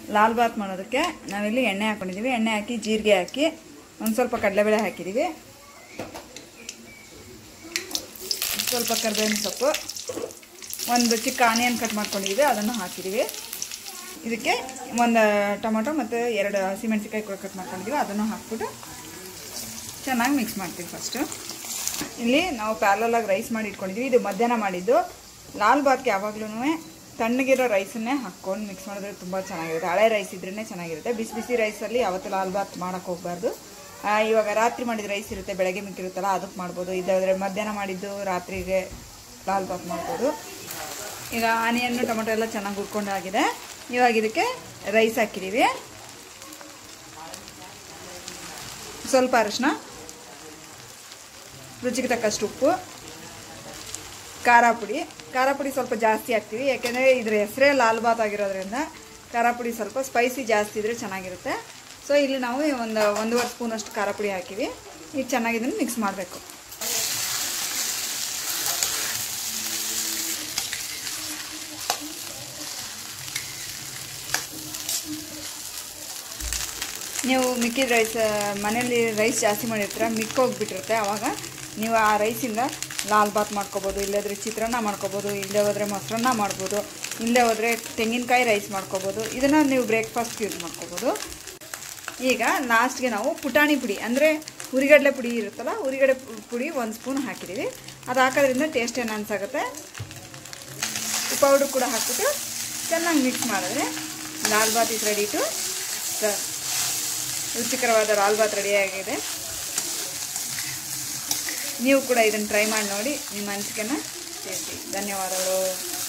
ಲಾಲ್ ಬಾತ್ ಮಾಡೋದಕ್ಕೆ ನಾವಿಲ್ಲಿ ಎಣ್ಣೆ ಹಾಕ್ಕೊಂಡಿದ್ದೀವಿ ಎಣ್ಣೆ ಹಾಕಿ ಜೀರಿಗೆ ಹಾಕಿ ಒಂದು ಸ್ವಲ್ಪ ಕಡಲೆಬೇಳೆ ಹಾಕಿದ್ದೀವಿ ಸ್ವಲ್ಪ ಕರಿಬೇವಿನ ಸೊಪ್ಪು ಒಂದು ಚಿಕ್ಕ ಆನಿಯನ್ ಕಟ್ ಮಾಡ್ಕೊಂಡಿದ್ದೀವಿ ಅದನ್ನು ಹಾಕಿದ್ದೀವಿ ಇದಕ್ಕೆ ಒಂದು ಟೊಮೊಟೊ ಮತ್ತು ಎರಡು ಹಸಿಮೆಣಸಿಕಾಯಿ ಕೂಡ ಕಟ್ ಮಾಡ್ಕೊಂಡಿದ್ದೀವಿ ಅದನ್ನು ಹಾಕ್ಬಿಟ್ಟು ಚೆನ್ನಾಗಿ ಮಿಕ್ಸ್ ಮಾಡ್ತೀವಿ ಫಸ್ಟು ಇಲ್ಲಿ ನಾವು ಪ್ಯಾರಲಾಗಿ ರೈಸ್ ಮಾಡಿ ಇಟ್ಕೊಂಡಿದ್ವಿ ಇದು ಮಧ್ಯಾಹ್ನ ಮಾಡಿದ್ದು ಲಾಲ್ ಬಾತ್ಗೆ ಯಾವಾಗ್ಲೂ ತಣ್ಣಗಿರೋ ರೈಸನ್ನೇ ಹಾಕ್ಕೊಂಡು ಮಿಕ್ಸ್ ಮಾಡಿದ್ರೆ ತುಂಬ ಚೆನ್ನಾಗಿರುತ್ತೆ ಹಳೆ ರೈಸ್ ಇದ್ರೇ ಚೆನ್ನಾಗಿರುತ್ತೆ ಬಿಸಿ ಬಿಸಿ ರೈಸಲ್ಲಿ ಯಾವತ್ತು ಲಾಲ್ ಬಾತ್ ಮಾಡೋಕ್ಕೆ ಹೋಗಬಾರ್ದು ಇವಾಗ ರಾತ್ರಿ ಮಾಡಿದ ರೈಸ್ ಇರುತ್ತೆ ಬೆಳಗ್ಗೆ ಮಿಕ್ಕಿರುತ್ತಲ್ಲ ಅದಕ್ಕೆ ಮಾಡ್ಬೋದು ಇದಾದರೆ ಮಧ್ಯಾಹ್ನ ಮಾಡಿದ್ದು ರಾತ್ರಿಗೆ ಲಾಲ್ ಬಾತ್ ಮಾಡ್ಬೋದು ಈಗ ಆನಿಯನ್ನು ಟೊಮೊಟೊ ಎಲ್ಲ ಚೆನ್ನಾಗಿ ಹುರ್ಕೊಂಡಾಗಿದೆ ಇವಾಗ ಇದಕ್ಕೆ ರೈಸ್ ಹಾಕಿದ್ದೀವಿ ಸ್ವಲ್ಪ ಅರಿಶಿನ ರುಚಿಗೆ ತಕ್ಕಷ್ಟು ಉಪ್ಪು ಖಾರ ಪುಡಿ ಖಾರ ಪುಡಿ ಸ್ವಲ್ಪ ಜಾಸ್ತಿ ಹಾಕ್ತೀವಿ ಯಾಕೆಂದರೆ ಇದ್ರ ಹೆಸರೇ ಲಾಲ್ ಬಾತ್ ಆಗಿರೋದ್ರಿಂದ ಖಾರ ಪುಡಿ ಸ್ವಲ್ಪ ಸ್ಪೈಸಿ ಜಾಸ್ತಿ ಇದ್ದರೆ ಚೆನ್ನಾಗಿರುತ್ತೆ ಸೊ ಇಲ್ಲಿ ನಾವು ಒಂದು ಒಂದೂವರೆ ಸ್ಪೂನಷ್ಟು ಖಾರ ಪುಡಿ ಹಾಕಿವಿ ಈಗ ಚೆನ್ನಾಗಿ ಇದನ್ನು ಮಿಕ್ಸ್ ಮಾಡಬೇಕು ನೀವು ಮಿಕ್ಕಿದ ರೈಸ್ ಮನೇಲಿ ರೈಸ್ ಜಾಸ್ತಿ ಮಾಡಿರ್ತೀರ ಮಿಕ್ಕೋಗ್ಬಿಟ್ಟಿರುತ್ತೆ ಆವಾಗ ನೀವು ಆ ರೈಸಿಂದ ಲಾಲ್ ಬಾತ್ ಮಾಡ್ಕೋಬೋದು ಇಲ್ಲದ್ರೆ ಚಿತ್ರಾನ್ನ ಮಾಡ್ಕೋಬೋದು ಇಲ್ಲದೆ ಹೋದರೆ ಮೊಸರನ್ನ ಮಾಡ್ಬೋದು ಇಲ್ಲದೆ ಹೋದರೆ ತೆಂಗಿನಕಾಯಿ ರೈಸ್ ಮಾಡ್ಕೋಬೋದು ಇದನ್ನು ನೀವು ಬ್ರೇಕ್ಫಾಸ್ಟ್ ಯೂಸ್ ಮಾಡ್ಕೋಬೋದು ಈಗ ಲಾಸ್ಟ್ಗೆ ನಾವು ಪುಟಾಣಿ ಪುಡಿ ಅಂದರೆ ಹುರಿಗಡಲೆ ಪುಡಿ ಇರುತ್ತಲ್ಲ ಹುರಿಗಡೆ ಪುಡಿ ಒಂದು ಸ್ಪೂನ್ ಹಾಕಿದ್ದೀವಿ ಅದು ಹಾಕೋದ್ರಿಂದ ಟೇಸ್ಟ್ ಏನು ಅನ್ಸಾಗುತ್ತೆ ಪೌಡ್ರ್ ಕೂಡ ಹಾಕ್ಬಿಟ್ಟು ಚೆನ್ನಾಗಿ ಮಿಕ್ಸ್ ಮಾಡಿದ್ರೆ lal bath is ready to serve ರುಚಿಕರವಾದ ಲಾಲ್ ಬಾತ್ ರೆಡಿಯಾಗಿದೆ ನೀವು ಕೂಡ ಇದನ್ನು ಟ್ರೈ ಮಾಡಿ ನೋಡಿ ನಿಮ್ಮ ಅನಿಸಿಕೆನ ತಿಳಿಸಿ ಧನ್ಯವಾದಗಳು